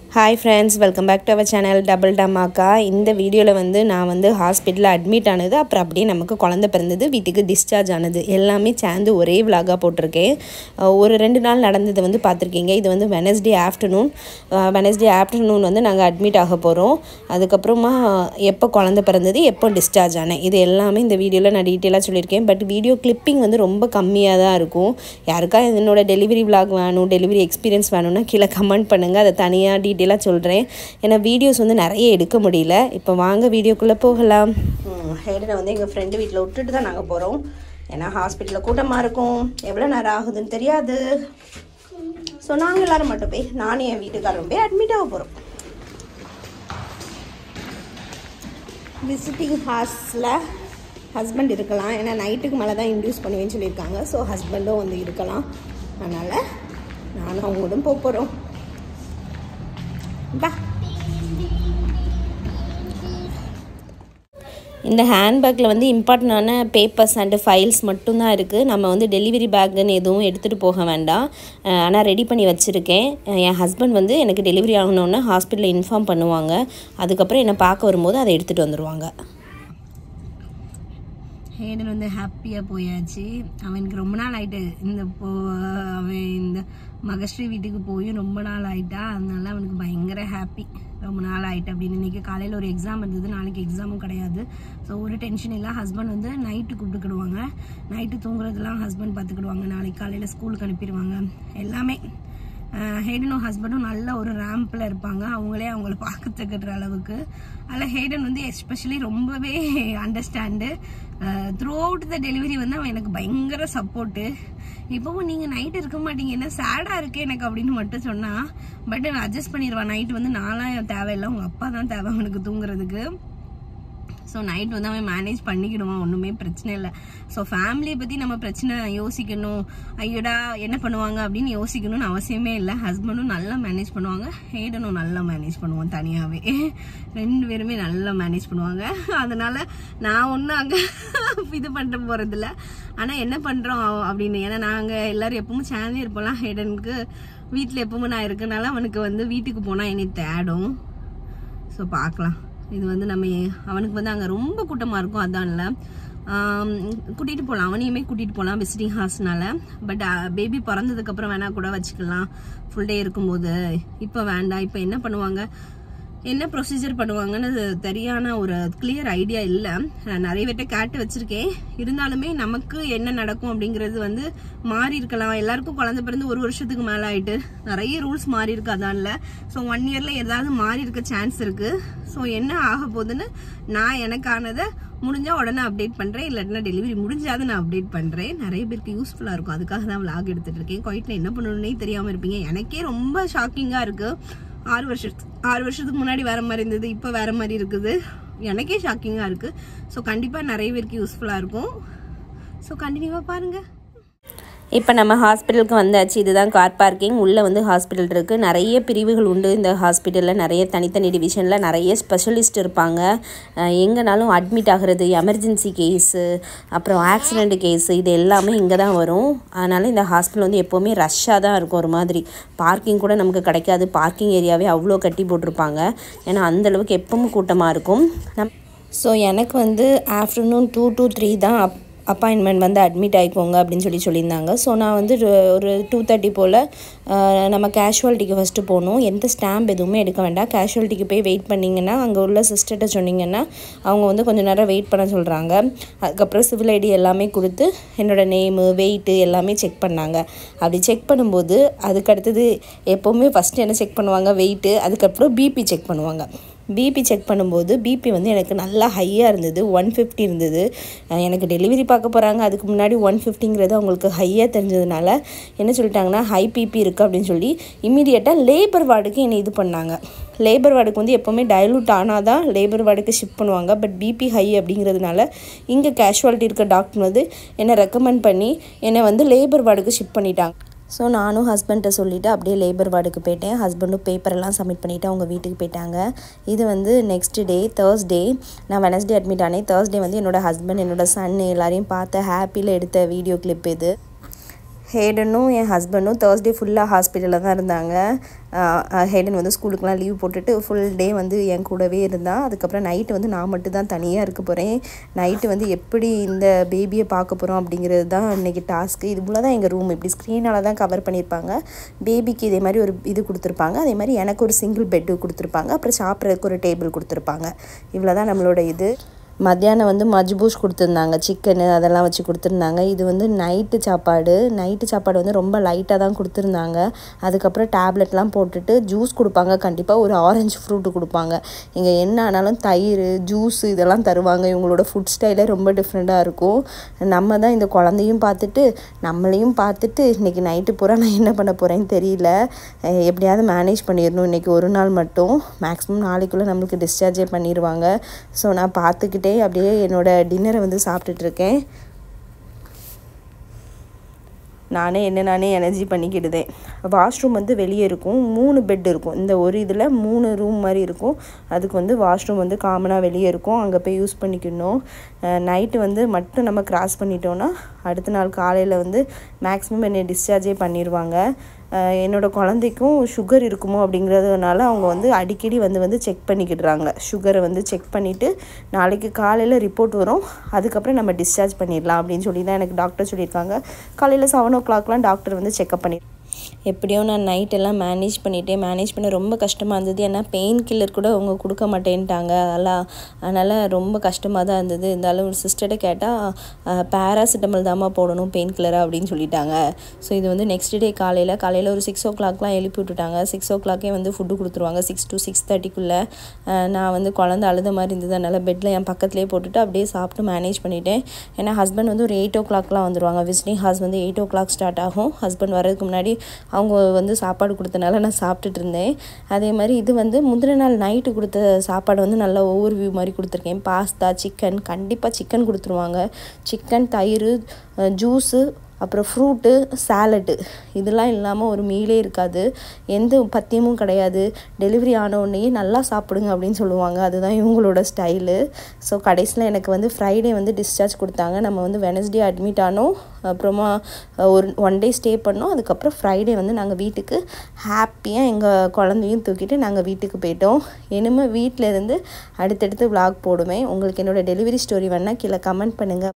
hi friends welcome back to our channel double Dhamaka இந்த வீடியோவில் வந்து நான் வந்து ஹாஸ்பிட்டலில் அட்மிட் ஆனது அப்புறம் அப்படியே நமக்கு குழந்த பிறந்தது வீட்டுக்கு டிஸ்சார்ஜ் ஆனது எல்லாமே சேர்ந்து ஒரே விலாகாக போட்டிருக்கேன் அஹ் ஒரு ரெண்டு நாள் நடந்தது வந்து பார்த்துருக்கீங்க இது வந்து வெனஸ்டே ஆஃப்டர்நூன் வெனஸ்டே ஆஃப்டர்நூன் வந்து நாங்கள் அட்மிட் ஆக போகிறோம் அதுக்கப்புறமா எப்போ குழந்த பிறந்தது எப்போ டிஸ்சார்ஜ் ஆனேன் இது எல்லாமே இந்த வீடியோவில் நான் டீட்டெயிலாக சொல்லியிருக்கேன் பட் வீடியோ கிளிப்பிங் வந்து ரொம்ப கம்மியாக தான் இருக்கும் யாருக்கா என்னோட டெலிவரி விலாக் வேணும் டெலிவரி எக்ஸ்பீரியன்ஸ் வேணும்னா கீழே கமெண்ட் பண்ணுங்கள் அதை தனியாக டீட்டெயிலாக சொல்கிறேன் ஏன்னா வீடியோஸ் வந்து நிறைய எடுக்க முடியல இப்போ வாங்க வீடியோக்குள்ளே போகலாம் ஹேடனை வந்து எங்கள் ஃப்ரெண்டு வீட்டில் விட்டுட்டு தான் நாங்கள் போகிறோம் ஏன்னா ஹாஸ்பிட்டலில் கூட்டமாக இருக்கும் எவ்வளோ நேரம் ஆகுதுன்னு தெரியாது ஸோ நாங்கள் எல்லோரும் மட்டும் போய் நானும் என் வீட்டுக்காரரும் போய் அட்மிட் ஆக போகிறோம் விசிட்டிங் ஹார்ஸில் ஹஸ்பண்ட் இருக்கலாம் ஏன்னா நைட்டுக்கு மேலே தான் இன்டியூஸ் பண்ணுவேன்னு சொல்லியிருக்காங்க ஸோ ஹஸ்பண்டும் வந்து இருக்கலாம் அதனால் நானும் அவங்களும் போக போகிறோம் பா இந்த ஹேண்ட்பேக்கில் வந்து இம்பார்ட்டண்டான பேப்பர்ஸ் அண்டு ஃபைல்ஸ் மட்டும்தான் இருக்குது நம்ம வந்து டெலிவரி பேக்குன்னு எதுவும் எடுத்துகிட்டு போக வேண்டாம் ஆனால் ரெடி பண்ணி வச்சுருக்கேன் என் ஹஸ்பண்ட் வந்து எனக்கு டெலிவரி ஆகணுன்னு ஹாஸ்பிட்டலில் இன்ஃபார்ம் பண்ணுவாங்க அதுக்கப்புறம் என்னை பார்க்க வரும்போது அதை எடுத்துகிட்டு வந்துடுவாங்க ஹேடன் வந்து ஹாப்பியாக போயாச்சு அவனுக்கு ரொம்ப நாள் ஆயிட்டு இந்த போ அவன் இந்த மகஸ்ரீ வீட்டுக்கு போயும் ரொம்ப நாள் ஆயிட்டா அதனால அவனுக்கு பயங்கர ஹாப்பி ரொம்ப நாள் ஆயிட்டு அப்படின்னு இன்னைக்கு காலையில் ஒரு எக்ஸாம் இருந்தது நாளைக்கு எக்ஸாமும் கிடையாது ஸோ ஒரு டென்ஷன் இல்லை ஹஸ்பண்ட் வந்து நைட்டு கூப்பிட்டுக்கிடுவாங்க நைட்டு தூங்குறதெல்லாம் ஹஸ்பண்ட் பார்த்துக்கிடுவாங்க நாளைக்கு காலையில் ஸ்கூலுக்கு அனுப்பிடுவாங்க எல்லாமே ஹேடனும் ஹஸ்பண்டும் நல்ல ஒரு ரேம்பில் இருப்பாங்க அவங்களே அவங்கள பார்க்கத்துக்கிற அளவுக்கு அதில் ஹேடன் வந்து எஸ்பெஷலி ரொம்பவே understand throughout the delivery வந்து அவன் எனக்கு பயங்கர சப்போர்ட்டு இப்போவும் நீங்கள் நைட் இருக்க மாட்டீங்க என்ன சேடாக இருக்கு எனக்கு அப்படின்னு மட்டும் சொன்னால் பட் அட்ஜஸ்ட் பண்ணிடுவான் நைட் வந்து நான்லாம் தேவையில்லை உங்கள் அப்பா தான் தேவை அவனுக்கு தூங்குறதுக்கு ஸோ நைட் வந்து அவன் மேனேஜ் பண்ணிக்கிடுவான் ஒன்றுமே பிரச்சனை இல்லை ஸோ ஃபேமிலியை பற்றி நம்ம பிரச்சனை யோசிக்கணும் ஐயோடா என்ன பண்ணுவாங்க அப்படின்னு யோசிக்கணும்னு அவசியமே இல்லை ஹஸ்பண்டும் நல்லா மேனேஜ் பண்ணுவாங்க ஹேடனும் நல்லா மேனேஜ் பண்ணுவான் தனியாகவே ரெண்டு பேருமே நல்லா மேனேஜ் பண்ணுவாங்க அதனால நான் ஒன்றும் அங்கே இது பண்ண போகிறதில்ல ஆனால் என்ன பண்ணுறோம் அப்படின்னு ஏன்னா நாங்கள் எல்லோரும் எப்பவும் சேர்ந்தே இருப்போம்லாம் ஹேடனுக்கு வீட்டில் எப்பவும் நான் இருக்கனால அவனுக்கு வந்து வீட்டுக்கு போனால் என்னை தேடும் ஸோ பார்க்கலாம் இது வந்து நம்ம அவனுக்கு வந்து அங்கே ரொம்ப கூட்டமாக இருக்கும் அதான் இல்லை கூட்டிகிட்டு போகலாம் அவனையுமே கூட்டிகிட்டு போகலாம் விசிட்டிங் ஹார்ஸ்னால பட் பேபி பிறந்ததுக்கப்புறம் வேணால் கூட வச்சுக்கலாம் ஃபுல் டே இருக்கும்போது இப்போ வேண்டாம் இப்போ என்ன பண்ணுவாங்க என்ன ப்ரொசீஜர் பண்ணுவாங்கன்னு சரியான ஒரு கிளியர் ஐடியா இல்லை நான் நிறைய பேர்ட்ட கேட்டு வச்சிருக்கேன் இருந்தாலுமே நமக்கு என்ன நடக்கும் அப்படிங்கிறது வந்து மாறி இருக்கலாம் எல்லாருக்கும் குழந்தை பிறந்து ஒரு வருஷத்துக்கு மேலே ஆயிட்டு நிறைய ரூல்ஸ் மாறி இருக்கு அதான் இல்லை ஸோ ஒன் இயர்ல ஏதாவது மாறி இருக்க சான்ஸ் இருக்கு ஸோ என்ன ஆக போகுதுன்னு நான் எனக்கானதை முடிஞ்சா உடனே அப்டேட் பண்றேன் இல்லாட்டினா டெலிவரி முடிஞ்சாது நான் அப்டேட் பண்றேன் நிறைய பேருக்கு யூஸ்ஃபுல்லா இருக்கும் அதுக்காக தான் விளாக் எடுத்துட்டு இருக்கேன் குவைட்ல என்ன பண்ணணும்னே தெரியாம இருப்பீங்க எனக்கே ரொம்ப ஷாக்கிங்கா இருக்கு ஆறு வருஷத்து ஆறு வருஷத்துக்கு முன்னாடி வேற மாதிரி இருந்தது இப்போ வேற மாதிரி இருக்குது எனக்கே ஷாக்கிங்காக இருக்குது ஸோ கண்டிப்பாக நிறைய பேருக்கு யூஸ்ஃபுல்லாக இருக்கும் ஸோ கண்டினியூவாக பாருங்கள் இப்போ நம்ம ஹாஸ்பிட்டலுக்கு வந்தாச்சு இதுதான் கார் பார்க்கிங் உள்ளே வந்து ஹாஸ்பிட்டல் இருக்குது நிறைய பிரிவுகள் உண்டு இந்த ஹாஸ்பிட்டலில் நிறைய தனித்தனி டிவிஷனில் நிறைய ஸ்பெஷலிஸ்ட் இருப்பாங்க எங்கேனாலும் அட்மிட் ஆகிறது எமர்ஜென்சி கேஸு அப்புறம் ஆக்சிடெண்ட் கேஸு இது எல்லாமே இங்கே தான் வரும் அதனால் இந்த ஹாஸ்பிட்டல் வந்து எப்போவுமே ரஷ்ஷாக தான் இருக்கும் ஒரு மாதிரி பார்க்கிங் கூட நமக்கு கிடைக்காது பார்க்கிங் ஏரியாவே அவ்வளோ கட்டி போட்டிருப்பாங்க ஏன்னா அந்தளவுக்கு எப்பவும் கூட்டமாக இருக்கும் நம் ஸோ எனக்கு வந்து ஆஃப்டர்நூன் டூ டூ த்ரீ தான் அப் அப்பாயின்மெண்ட் வந்து அட்மிட் ஆகிக்கோங்க அப்படின்னு சொல்லி சொல்லியிருந்தாங்க ஸோ நான் வந்து ஒரு டூ தேர்ட்டி போல் நம்ம கேஷுவாலிட்டிக்கு ஃபஸ்ட்டு போகணும் எந்த ஸ்டாம்ப் எதுவுமே எடுக்க வேண்டாம் கேஷுவாலிட்டிக்கு போய் வெயிட் பண்ணிங்கன்னா அங்கே உள்ள சிஸ்டர்கிட்ட சொன்னீங்கன்னா அவங்க வந்து கொஞ்சம் நேரம் வெயிட் பண்ண சொல்கிறாங்க அதுக்கப்புறம் சிவில் ஐடி எல்லாமே கொடுத்து என்னோடய நேமு வெயிட்டு எல்லாமே செக் பண்ணாங்க அப்படி செக் பண்ணும்போது அதுக்கடுத்தது எப்போவுமே ஃபஸ்ட்டு என்ன செக் பண்ணுவாங்க வெயிட்டு அதுக்கப்புறம் பிபி செக் பண்ணுவாங்க பிபி செக் பண்ணும்போது பிபி வந்து எனக்கு நல்லா ஹையாக இருந்தது ஒன் ஃபிஃப்டி இருந்தது எனக்கு டெலிவரி பார்க்க போகிறாங்க அதுக்கு முன்னாடி ஒன் ஃபிஃப்டிங்கிறது அவங்களுக்கு ஹையாக தெரிஞ்சதுனால என்ன சொல்லிட்டாங்கன்னா ஹை பிபி இருக்குது அப்படின்னு சொல்லி இமீடியட்டாக லேபர் வார்டுக்கு என்னை இது பண்ணாங்க லேபர் வார்டுக்கு வந்து எப்போவுமே டைலூட் ஆனால் தான் லேபர் வார்டுக்கு ஷிஃப்ட் பண்ணுவாங்க பட் பிபி ஹை அப்படிங்கிறதுனால இங்கே கேஷுவாலிட்டி இருக்க டாக்டர் வந்து என்னை ரெக்கமெண்ட் பண்ணி என்னை வந்து லேபர் வார்டுக்கு ஷிஃப்ட் பண்ணிட்டாங்க ஸோ நானும் ஹஸ்பண்ட்டை சொல்லிவிட்டு அப்படியே லேபர் வார்டுக்கு போயிட்டேன் ஹஸ்பண்டும் பேப்பரெல்லாம் சப்மிட் பண்ணிவிட்டு அவங்க வீட்டுக்கு போயிட்டாங்க இது வந்து நெக்ஸ்ட் டே தேர்ஸ்டே நான் வெனஸ்டே அட்மிட் ஆனேன் தேர்ஸ்டே வந்து என்னோடய ஹஸ்பண்ட் என்னோடய சன் எல்லாரையும் பார்த்த ஹாப்பியில் எடுத்த வீடியோ கிளிப் இது ஹேடனும் என் ஹஸ்பண்டும் தேர்ஸ்டே ஃபுல்லாக ஹாஸ்பிட்டலில் தான் இருந்தாங்க ஹேடன் வந்து ஸ்கூலுக்குலாம் லீவ் போட்டுட்டு ஃபுல் டே வந்து என் கூடவே இருந்தான் அதுக்கப்புறம் நைட்டு வந்து நான் மட்டும் தான் தனியாக இருக்க போகிறேன் நைட்டு வந்து எப்படி இந்த பேபியை பார்க்க போகிறோம் அப்படிங்கிறது தான் இன்றைக்கி டாஸ்க்கு இது போல் தான் எங்கள் ரூம் இப்படி ஸ்க்ரீனால் தான் கவர் பண்ணியிருப்பாங்க பேபிக்கு இதே மாதிரி ஒரு இது கொடுத்துருப்பாங்க அதே மாதிரி எனக்கு ஒரு சிங்கிள் பெட்டு கொடுத்துருப்பாங்க அப்புறம் சாப்பிட்றதுக்கு ஒரு டேபிள் கொடுத்துருப்பாங்க இவ்வளோ தான் நம்மளோட இது மத்தியானம் வந்து மஜ்பூஸ் கொடுத்துருந்தாங்க சிக்கனு அதெல்லாம் வச்சு கொடுத்துருந்தாங்க இது வந்து நைட்டு சாப்பாடு நைட்டு சாப்பாடு வந்து ரொம்ப லைட்டாக தான் கொடுத்துருந்தாங்க அதுக்கப்புறம் டேப்லெட்லாம் போட்டுட்டு ஜூஸ் கொடுப்பாங்க கண்டிப்பாக ஒரு ஆரஞ்சு ஃப்ரூட்டு கொடுப்பாங்க இங்கே என்ன ஆனாலும் தயிர் ஜூஸ் இதெல்லாம் தருவாங்க இவங்களோட ஃபுட் ஸ்டைலே ரொம்ப டிஃப்ரெண்ட்டாக இருக்கும் நம்ம தான் இந்த குழந்தையும் பார்த்துட்டு நம்மளையும் பார்த்துட்டு இன்றைக்கி நைட்டு பூரா நான் என்ன பண்ண போகிறேன்னு தெரியல அஹ் எப்படியாவது மேனேஜ் பண்ணிடணும் இன்றைக்கி ஒரு நாள் மட்டும் மேக்ஸிமம் நாளைக்குள்ளே நம்மளுக்கு டிஸ்சார்ஜே பண்ணிடுவாங்க ஸோ நான் பார்த்துக்கிட்டே அப்படியே என்னோடய டின்னரை வந்து சாப்பிட்டுட்ருக்கேன் நானே என்ன நானே எனர்ஜி பண்ணிக்கிடுதேன் வாஷ்ரூம் வந்து வெளியே இருக்கும் மூணு பெட் இருக்கும் இந்த ஒரு இதில் மூணு ரூம் மாதிரி இருக்கும் அதுக்கு வந்து வாஷ்ரூம் வந்து காமனாக வெளியே இருக்கும் அங்கே போய் யூஸ் பண்ணிக்கணும் நைட்டு வந்து மட்டும் நம்ம கிராஸ் பண்ணிட்டோன்னா அடுத்த நாள் காலையில் வந்து மேக்ஸிமம் என்னை டிஸ்சார்ஜே பண்ணிடுவாங்க அஹ் என்னோட குழந்தைக்கும் சுகர் இருக்குமோ அப்படிங்கிறதுனால அவங்க வந்து அடிக்கடி வந்து வந்து செக் பண்ணிக்கிடுறாங்க சுகரை வந்து செக் பண்ணிவிட்டு நாளைக்கு காலையில் ரிப்போர்ட் வரும் அதுக்கப்புறம் நம்ம டிஸ்சார்ஜ் பண்ணிடலாம் அப்படின்னு சொல்லி தான் எனக்கு டாக்டர் சொல்லியிருக்காங்க காலையில் செவன் ஓ கிளாக்லாம் டாக்டர் வந்து செக்அப் பண்ணி எப்படியோ நான் நைட் எல்லாம் மேனேஜ் பண்ணிட்டேன் மேனேஜ் பண்ண ரொம்ப கஷ்டமாக இருந்தது ஏன்னா பெயின் கில்லர் கூட அவங்க கொடுக்க மாட்டேன்ட்டாங்க அதெல்லாம் அதனால் ரொம்ப கஷ்டமாக தான் இருந்தது இருந்தாலும் ஒரு சிஸ்டர்கிட்ட கேட்டால் பேராசிட்டமல் தாம்மா போடணும் பெயின் கில்லராக அப்படின்னு சொல்லிட்டாங்க ஸோ இது வந்து நெக்ஸ்ட் டே காலையில் காலையில் ஒரு சிக்ஸ் ஓ கிளாக்லாம் எழுப்பி விட்டுட்டாங்க சிக்ஸ் ஓ கிளாக்கே வந்து ஃபுட்டு கொடுத்துருவாங்க சிக்ஸ் டு சிக்ஸ் தேர்ட்டிக்குள்ளே நான் வந்து குழந்த அழுத மாதிரி இருந்தது அதனால் பெட்டில் என் பக்கத்துலேயே போட்டுட்டு அப்படியே சாப்பிட்டு மேனேஜ் பண்ணிட்டேன் ஏன்னா ஹஸ்பண்ட் வந்து ஒரு எயிட் ஓ கிளாக்லாம் வந்துடுவாங்க விசிட்டிங் ஹாஸ் வந்து எயிட் ஓ கிளாக் ஸ்டார்ட் ஆகும் ஹஸ்பண்ட் வரதுக்கு முன்னாடி அவங்க வந்து சாப்பாடு கொடுத்தனால நான் சாப்பிட்டுட்டு இருந்தேன் அதே மாதிரி இது வந்து முந்தின நாள் நைட்டு கொடுத்த சாப்பாடு வந்து நல்ல ஓவர் வியூ மாதிரி கொடுத்துருக்கேன் பாஸ்தா சிக்கன் கண்டிப்பாக சிக்கன் கொடுத்துருவாங்க சிக்கன் தயிர் ஜூஸு அப்புறம் ஃப்ரூட்டு சாலட்டு இதெல்லாம் இல்லாமல் ஒரு மீலே இருக்காது எந்த பத்தியமும் கிடையாது டெலிவரி ஆன உடனேயே நல்லா சாப்பிடுங்க அப்படின்னு சொல்லுவாங்க அதுதான் இவங்களோட ஸ்டைலு ஸோ கடைசியில் எனக்கு வந்து ஃப்ரைடே வந்து டிஸ்சார்ஜ் கொடுத்தாங்க நம்ம வந்து வெனஸ்டே அட்மிட் ஆனோம் அப்புறமா ஒரு ஒன் டே ஸ்டே பண்ணோம் அதுக்கப்புறம் ஃப்ரைடே வந்து நாங்கள் வீட்டுக்கு ஹாப்பியாக எங்கள் குழந்தையும் தூக்கிட்டு நாங்கள் வீட்டுக்கு போயிட்டோம் இனிமேல் வீட்டில் இருந்து அடுத்தடுத்து vlog போடுவேன் உங்களுக்கு என்னோடய டெலிவரி ஸ்டோரி வேணால் கீழே கமெண்ட் பண்ணுங்கள்